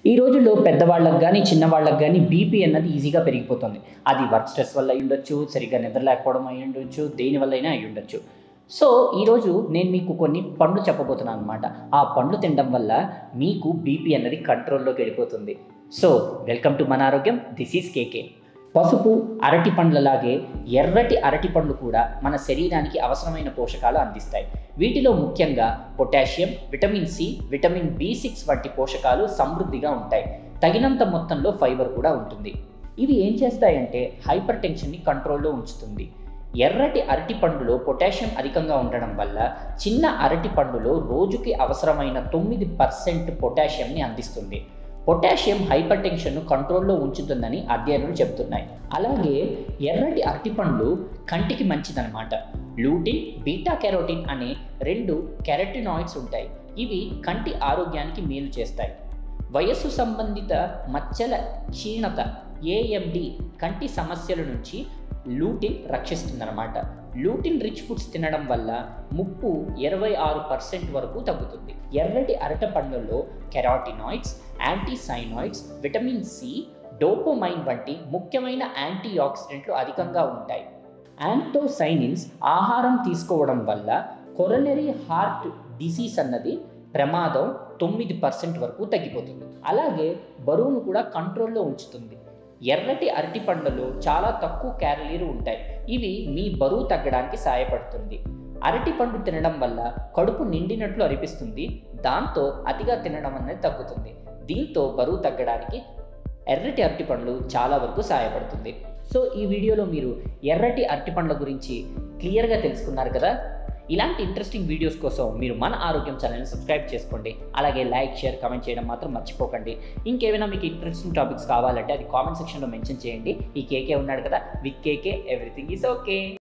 ఈ రోజుల్లో పెద్దవాళ్ళకి కానీ చిన్నవాళ్ళకి కానీ బీపీ అన్నది ఈజీగా పెరిగిపోతుంది అది వర్క్ స్ట్రెస్ వల్ల అయి ఉండొచ్చు సరిగ్గా నిద్ర లేకపోవడం అయి ఉండొచ్చు దేని వల్ల అయినా అయి ఉండొచ్చు సో ఈరోజు నేను మీకు కొన్ని పండ్లు చెప్పబోతున్నాను అనమాట ఆ పండ్లు తినడం వల్ల మీకు బీపీ అన్నది కంట్రోల్లోకి వెళ్ళిపోతుంది సో వెల్కమ్ టు మన ఆరోగ్యం దిస్ ఈజ్ కేకే పసుపు అరటి పండ్లలాగే ఎర్రటి అరటి పండ్లు కూడా మన శరీరానికి అవసరమైన పోషకాలు అందిస్తాయి వీటిలో ముఖ్యంగా potassium vitamin C vitamin B six వంటి పోషకాలు సమృద్ధిగా ఉంటాయి తగినంత మొత్తంలో ఫైబర్ కూడా ఉంటుంది ఇవి ఏం చేస్తాయంటే హైపర్ టెన్షన్ని కంట్రోల్లో ఉంచుతుంది ఎర్రటి అరటి పండులో పొటాషియం అధికంగా ఉండడం వల్ల చిన్న అరటి పండులో రోజుకి అవసరమైన తొమ్మిది పర్సెంట్ పొటాషియంని అందిస్తుంది పొటాషియం హైపర్ టెన్షన్ను కంట్రోల్లో ఉంచుతుందని అధ్యయనాలు చెబుతున్నాయి అలాగే ఎర్రటి అరటిపండ్లు కంటికి మంచిదన్నమాట లూటిన్ బీటా కెరోటిన్ అనే రెండు కెరటినాయిడ్స్ ఉంటాయి ఇవి కంటి ఆరోగ్యానికి మేలు చేస్తాయి వయస్సు సంబంధిత మచ్చల క్షీణత ఏఎండి కంటి సమస్యల నుంచి లూటిన్ రక్షిస్తుందన్నమాట లూటిన్ రిచ్ ఫుడ్స్ తినడం వల్ల ముప్పు ఇరవై ఆరు పర్సెంట్ వరకు తగ్గుతుంది ఎర్రటి అరట పండ్లలో carotenoids anthocyanoids vitamin C dopamine వంటి ముఖ్యమైన యాంటీ ఆక్సిడెంట్లు అధికంగా ఉంటాయి యాంటోసైనిన్స్ ఆహారం తీసుకోవడం వల్ల కొరనరీ హార్ట్ డిసీజ్ అన్నది ప్రమాదం తొమ్మిది పర్సెంట్ వరకు తగ్గిపోతుంది అలాగే బరువును కూడా కంట్రోల్లో ఉంచుతుంది ఎర్రటి అరటి పండ్లలో చాలా తక్కువ క్యాలరీలు ఉంటాయి ఇవి మీ బరువు తగ్గడానికి సహాయపడుతుంది అరటి పండు తినడం వల్ల కడుపు నిండినట్లు అనిపిస్తుంది దాంతో అతిగా తినడం అనేది తగ్గుతుంది దీంతో బరువు తగ్గడానికి ఎర్రటి అరటి పండ్లు చాలా వరకు సహాయపడుతుంది సో ఈ వీడియోలో మీరు ఎర్రటి అరటి పండ్ల గురించి క్లియర్గా తెలుసుకున్నారు కదా ఇలాంటి ఇంట్రెస్టింగ్ వీడియోస్ కోసం మీరు మన ఆరోగ్యం ఛానల్ని సబ్స్క్రైబ్ చేసుకోండి అలాగే లైక్ షేర్ కామెంట్ చేయడం మాత్రం మర్చిపోకండి ఇంకేమైనా మీకు ఇంట్రెస్టింగ్ టాపిక్స్ కావాలంటే అది కామెంట్ సెక్షన్లో మెన్షన్ చేయండి ఈ కేకే ఉన్నాడు కదా with KK everything is okay